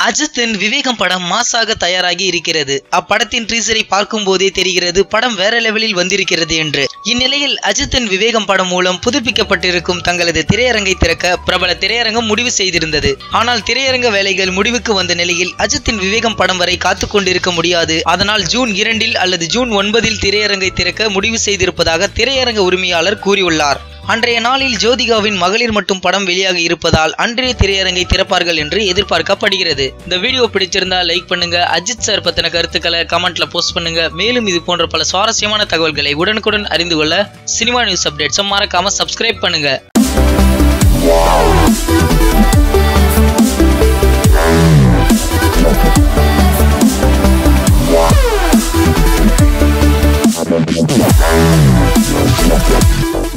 அஜித்தின் விவேகம் படம் மாசாக தயாராகி இருக்கிறது அப்படத்தின் ட்ரீசரை பார்க்கும் போதே தெரிகிறது படம் வேற லெவலில் வந்திருக்கிறது என்று இந்நிலையில் அஜித்தின் விவேகம் படம் மூலம் புதுப்பிக்கப்பட்டிருக்கும் தங்களது திரையரங்கை திறக்க பிரபல திரையரங்கம் முடிவு செய்திருந்தது ஆனால் திரையரங்க வேலைகள் முடிவுக்கு வந்த நிலையில் அஜித்தின் விவேகம் படம் வரை காத்து கொண்டிருக்க முடியாது அதனால் ஜூன் இரண்டில் அல்லது ஜூன் ஒன்பதில் திரையரங்கை திறக்க முடிவு செய்திருப்பதாக திரையரங்க உரிமையாளர் கூறியுள்ளார் அன்றைய நாளில் ஜோதிகாவின் மகளிர் மட்டும் படம் வெளியாக இருப்பதால் அன்றைய திரையரங்கை திறப்பார்கள் என்று எதிர்பார்க்கப்படுகிறது இந்த வீடியோ பிடிச்சிருந்தா லைக் பண்ணுங்க அஜித் சார் பத்தின கருத்துக்களை கமெண்ட்ல போஸ்ட் பண்ணுங்க மேலும் இது போன்ற பல சுவாரஸ்யமான தகவல்களை உடனுக்குடன் அறிந்து கொள்ள சினிமா நியூஸ் அப்டேட்ஸை மறக்காம சப்ஸ்கிரைப் பண்ணுங்க Thank you.